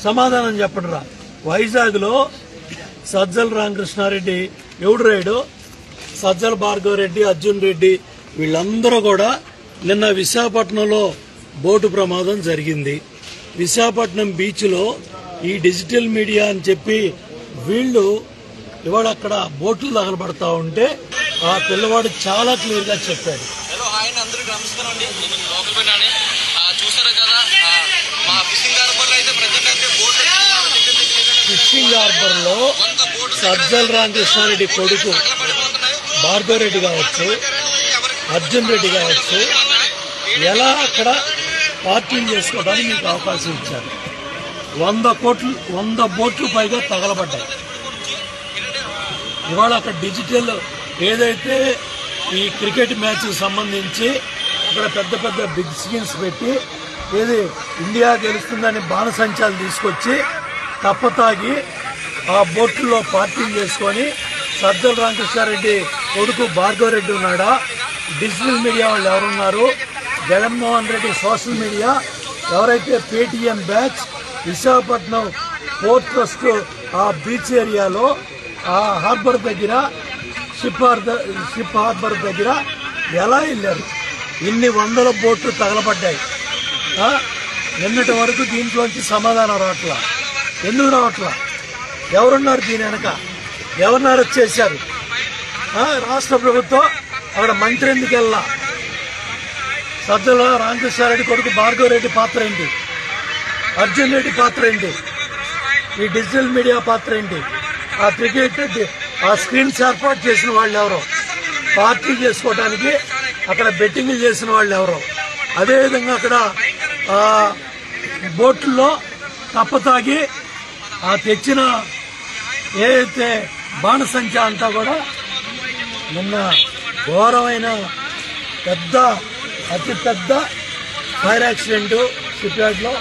సమాధానం చెప్పండి రా వైజాగ్ లో సజ్జల రామకృష్ణారెడ్డి ఎవడు రైడు సజ్జల భార్గవ రెడ్డి అర్జున్ రెడ్డి వీళ్ళందరూ కూడా నిన్న విశాఖపట్నంలో బోటు ప్రమాదం జరిగింది విశాఖపట్నం బీచ్లో ఈ డిజిటల్ మీడియా అని చెప్పి వీళ్ళు ఇవాళ అక్కడ బోట్లు తగలబడతా ఉంటే ఆ పిల్లవాడు చాలా క్లియర్ గా చెప్పాడు హలో హాయ్ అండి అందరికి నమస్కారం అండి నేను లోకల్ పెట్టాను చూసారు కదా ఆ, మా ఫిషింగ్ హార్బర్లో అయితే ప్రజెంట్ అయితే బోట్ దగ్గర దగ్గర ఫిషింగ్ హార్బర్ లో వంద బోట్లు సజ్జల రామకృష్ణారెడ్డి కొడుకు పడిపోతున్నాయి భార్గవ రెడ్డి కావచ్చు అర్జున్ రెడ్డి కావచ్చు ఎలా అక్కడ పార్టీలు చేసుకోవడానికి మీకు అవకాశం ఇచ్చారు వంద కోట్లు వంద బోట్లు పైగా తగలబడ్డాయి ఇవాళ అక్కడ డిజిటల్ ఏదైతే ఈ క్రికెట్ మ్యాచ్ సంబంధించి అక్కడ పెద్ద పెద్ద బిగ్ స్క్రీన్స్ పెట్టి ఏది ఇండియా గెలుస్తుందని బాణసంచాలు తీసుకొచ్చి తప్పతాగి ఆ బోట్లో పార్టీలు చేసుకొని సజ్జల రామకృష్ణారెడ్డి కొడుకు భార్గవ రెడ్డి ఉన్నాడా డిజిటల్ మీడియా వాళ్ళు ఎవరున్నారు జగన్మోహన్ రెడ్డి సోషల్ మీడియా ఎవరైతే Paytm batch Visakhapatnam port trust ఆ బీచ్ ఏరియాలో ఆ హార్బర్ దగ్గర షిప్ హార్బర్ షిప్ హార్బర్ దగ్గర ఎలా వెళ్ళారు ఇన్ని వందల బోట్లు తగలబడ్డాయి ఆ? నిన్నటి వరకు దీంట్లోంచి సమాధానం రావట్లా ఎందుకు రావట్లా ఎవరున్నారు దీని వెనక ఎవరిని అరెస్ట్ చేశారు ఆ? రాష్ట్ర ప్రభుత్వం అక్కడ మంత్రి ఎందుకు వెళ్ళా సజ్జల రామకృష్ణారెడ్డి కొడుకు భార్గవ రెడ్డి పాత్ర ఏంటి అర్జున్ రెడ్డి పాత్ర ఏంటి ఈ డిజిటల్ మీడియా పాత్ర ఏంటి ఆ క్రికెట్ ఆ స్క్రీన్స్ ఏర్పాటు చేసిన వాళ్ళు ఎవరో పార్టీ చేసుకోవడానికి అక్కడ బెట్టింగ్లు చేసిన వాళ్ళు ఎవరో అదేవిధంగా అక్కడ ఆ బోట్లలో తప్పతాగి ఆ తెచ్చిన ఏదైతే బాణసంచ అంతా కూడా నిన్న ఘోరమైన పెద్ద అతి పెద్ద ఫైర్ యాక్సిడెంట్ షిప్యార్డ్ లో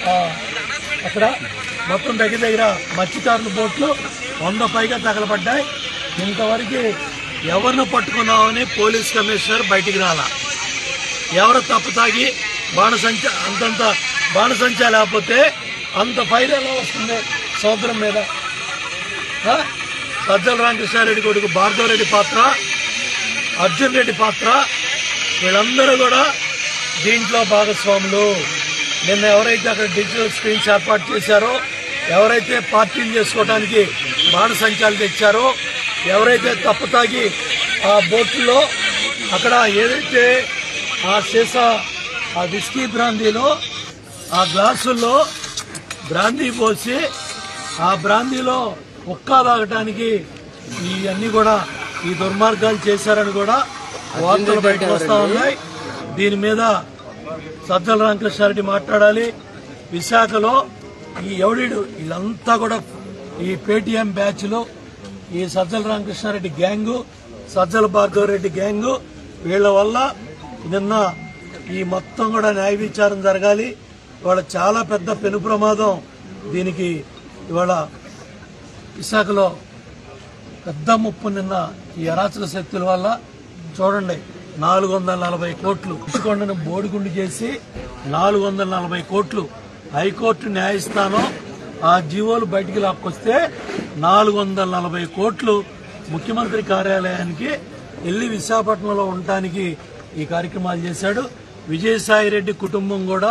అక్కడ మొత్తం దగ్గర దగ్గర మత్స్యకారుల బోట్లు వంద పైగా తగలబడ్డాయి ఇంతవరకు ఎవరిని పట్టుకున్నామని పోలీస్ కమిషనర్ బయటికి రాలా ఎవరు తప్పు తాగి బాణసంచ అంతంత బాణసంచ లేకపోతే అంత ఫైర్ ఎలా వస్తుంది సముద్రం మీద ఆ? సజ్జల రామకృష్ణారెడ్డి కొడుకు భార్గవ రెడ్డి పాత్ర అర్జున్ రెడ్డి పాత్ర వీళ్ళందరూ కూడా దీంట్లో భాగస్వాములు నిన్న ఎవరైతే అక్కడ డిజిటల్ స్క్రీన్స్ ఏర్పాటు చేశారో ఎవరైతే పార్టీలు చేసుకోవడానికి బాణసంచాలు తెచ్చారో ఎవరైతే తప్పు తాగి ఆ బోట్లో అక్కడ ఏదైతే ఆ సీసా ఆ విస్కీ బ్రాందీలో ఆ గ్లాసుల్లో బ్రాందీ పోసి ఆ బ్రాందీలో ఉక్కా తాగటానికి ఇవన్నీ కూడా ఈ దుర్మార్గాలు చేశారని కూడా వార్తలు బయటకు వస్తా ఉన్నాయి దీని మీద సజ్జల రామకృష్ణారెడ్డి మాట్లాడాలి విశాఖలో ఈ ఎవడీడు వీళ్ళంతా కూడా ఈ పేటీఎం బ్యాచ్లు ఈ సజ్జల రామకృష్ణారెడ్డి గ్యాంగు సజ్జల భార్గవ రెడ్డి గ్యాంగు వీళ్ళ వల్ల నిన్న ఈ మొత్తం కూడా న్యాయ విచారణ జరగాలి ఇవాళ చాలా పెద్ద పెను ప్రమాదం దీనికి ఇవాళ విశాఖలో పెద్ద ముప్పు నిన్న ఈ అరాచక శక్తుల వల్ల చూడండి నాలుగు వందల నలభై కోట్లు రుషికొండను బోడిగుండు చేసి నాలుగు వందల నలభై కోట్లు హైకోర్టు న్యాయస్థానం ఆ జీవోలు బయటికి లాక్కొస్తే నాలుగు వందల నలభై కోట్లు ముఖ్యమంత్రి కార్యాలయానికి వెళ్లి విశాఖపట్నంలో ఉండటానికి ఈ కార్యక్రమాలు చేశాడు విజయసాయి రెడ్డి కుటుంబం కూడా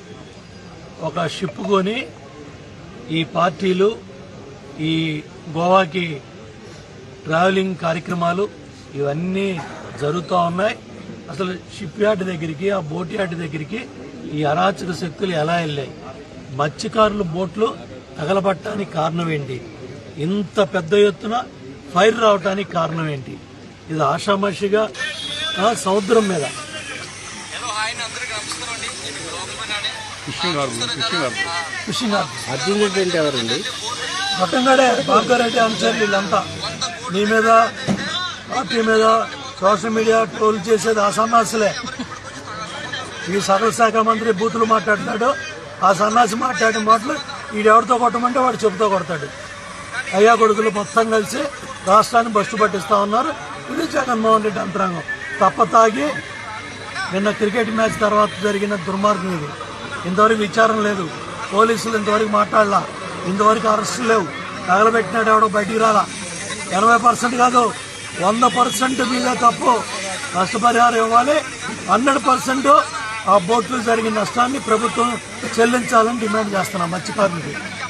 ఒక షిప్ కొని ఈ పార్టీలు ఈ గోవాకి ట్రావెలింగ్ కార్యక్రమాలు ఇవన్నీ జరుగుతూ ఉన్నాయి అసలు షిప్ యార్డ్ దగ్గరికి ఆ బోట్ యార్డ్ దగ్గరికి ఈ అరాచక శక్తులు ఎలా వెళ్ళాయి మత్స్యకారుల బోట్లు తగలబట్టడానికి కారణం ఏంటి ఇంత పెద్ద ఎత్తున ఫైర్ రావటానికి కారణం ఏంటి ఇది ఆషామాషిగా ఆ, సముద్రం మీద హలో హాయ్ అండి అందరికి నమస్కారం అండి నేను లోకల్ పెట్టాను fishing harbour fishing harbour fishing harbour. Arjun Reddy అంటే ఎవరండి మొత్తంగానే భార్గవరెడ్డి అనుసరి వీళ్ళంతా నీ మీద పార్టీ మీద సోషల్ మీడియా ట్రోల్ చేసేది ఆ సన్నాసులే ఈ సకల శాఖ మంత్రి బూతులు మాట్లాడుతాడు ఆ సన్నాసి మాట్లాడిన మాటలు వీడెవరితో కొట్టమంటే వాడు చెబుతూ కొడతాడు అయ్యా కొడుకులు మొత్తం కలిసి రాష్ట్రాన్ని బస్సు పట్టిస్తా ఉన్నారు ఇది జగన్మోహన్ రెడ్డి అంతరంగం తప్ప తాగి నిన్న క్రికెట్ మ్యాచ్ తర్వాత జరిగిన దుర్మార్గం ఇది ఇంతవరకు విచారం లేదు పోలీసులు ఇంతవరకు మాట్లాడలా ఇంతవరకు అరెస్టులు లేవు తగలబెట్టినాడు ఎవడో బయటికి రాలా ఎనభై పర్సెంట్ కాదు వంద పర్సెంట్ మీద తప్పు నష్టపరిహారం ఇవ్వాలి హండ్రెడ్ పర్సెంట్ ఆ బోట్లు జరిగిన నష్టాన్ని ప్రభుత్వం చెల్లించాలని డిమాండ్ చేస్తున్నాం మత్స్యకారులకి